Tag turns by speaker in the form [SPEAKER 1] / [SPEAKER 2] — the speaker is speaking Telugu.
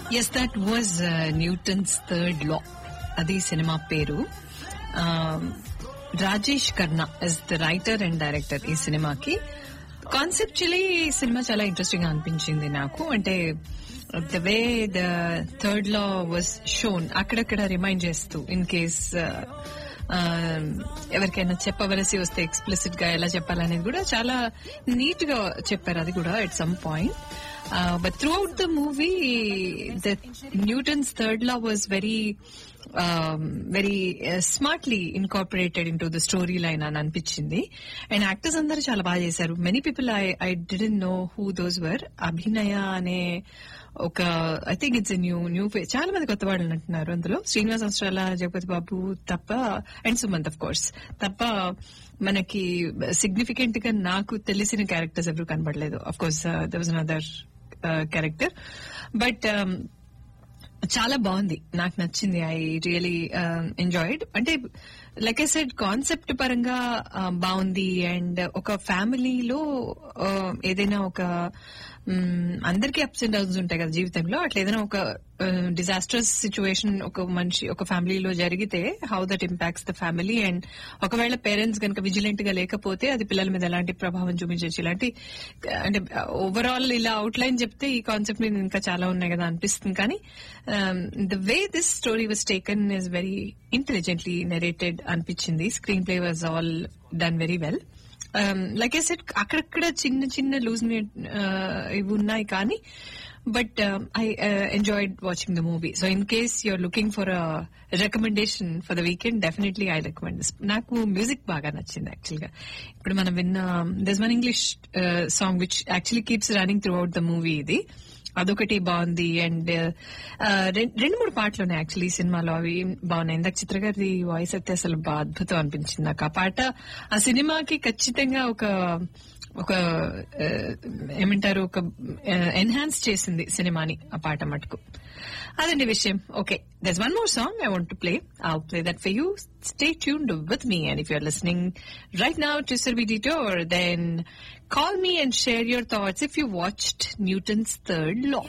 [SPEAKER 1] Yes that was Newton's third law అది సినిమా పేరు Rajesh Karna is the writer and director ఈ సినిమాకి కాన్సెప్చువలీ ఈ సినిమా చాలా ఇంట్రెస్టింగ్ గా అనిపించింది నాకు అంటే the way the third law was shown అక్కడక్కడ రిమైండ్ చేస్తూ ఇన్ కేస్ ఎవరికైనా చెప్పవలసి వస్తే ఎక్స్ప్లిసిట్ గా ఎలా చెప్పాలనేది కూడా చాలా నీట్ గా చెప్పారు అది కూడా at some point but throughout the movie the Newton's third law was very very smartly incorporated into the story line అని అనిపించింది అండ్ యాక్టర్స్ అందరూ చాలా బాగా చేశారు many people I I didn't know who those were Abhinaya అనే ఒక I think it's new new face చాలా మంది కొత్త వాళ్ళు అంటున్నారు అందులో శ్రీనివాస్ అస్ట్రాల జగపతి బాబు తప్ప అండ్ సుమంత్ ఆఫ్ కోర్స్ తప్ప మనకి సిగ్నిఫికెంట్ గా నాకు తెలిసిన క్యారెక్టర్స్ ఎవరు కనబడలేదు of course there was another character but చాలా బాగుంది నాకు నచ్చింది ఐ రియలీ ఎంజాయిడ్ అంటే లైక్ ఐ సెడ్ కాన్సెప్ట్ పరంగా బాగుంది అండ్ ఒక ఫ్యామిలీలో ఏదైనా ఒక అందరికీ అప్స్ అండ్ డౌన్స్ ఉంటాయి కదా జీవితంలో అట్లా ఏదైనా ఒక డిజాస్టర్స్ సిచ్యువేషన్ ఒక మనిషి ఒక ఫ్యామిలీలో జరిగితే how that impacts the family and ఒకవేళ పేరెంట్స్ కనుక విజిలెంట్ గా లేకపోతే అది పిల్లల మీద ఎలాంటి ప్రభావం చూపించవచ్చు ఇలాంటి అంటే ఓవరాల్ ఇలా అవుట్లైన్ చెప్తే ఈ కాన్సెప్ట్ మీద ఇంకా చాలా ఉన్నాయి కదా అనిపిస్తుంది కానీ the way this story was taken is very intelligently narrated అనిపించింది screenplay was all done very well like I said అక్కడక్కడ చిన్న చిన్న లూజ్ ఇవి ఉన్నాయి కానీ but I enjoyed watching the movie so in case you're looking for a recommendation for the weekend definitely I recommend నాకు మ్యూజిక్ బాగా నచ్చింది యాక్చువల్ గా ఇప్పుడు మనం విన్న this one English song which actually keeps running through throughout the movie ఇది అదొకటి బాగుంది అండ్ రెండు మూడు పాటలు ఉన్నాయి యాక్చువల్లీ ఈ సినిమాలో అవి బాగున్నాయి ఇందాక చిత్ర గారి వాయిస్ అయితే అసలు బాగా అద్భుతం అనిపించింది నాకు ఆ పాట ఆ సినిమాకి ఖచ్చితంగా ఒక ఒక ఏమంటారు ఒక ఎన్హాన్స్ చేసింది సినిమాని ఆ పాట మటుకు అదండి విషయం okay this one more song I want to play I play that for you stay tuned with me and if you're listening right now to Sirvi Detour, then call me and share your thoughts if you watched Newton's Third Law.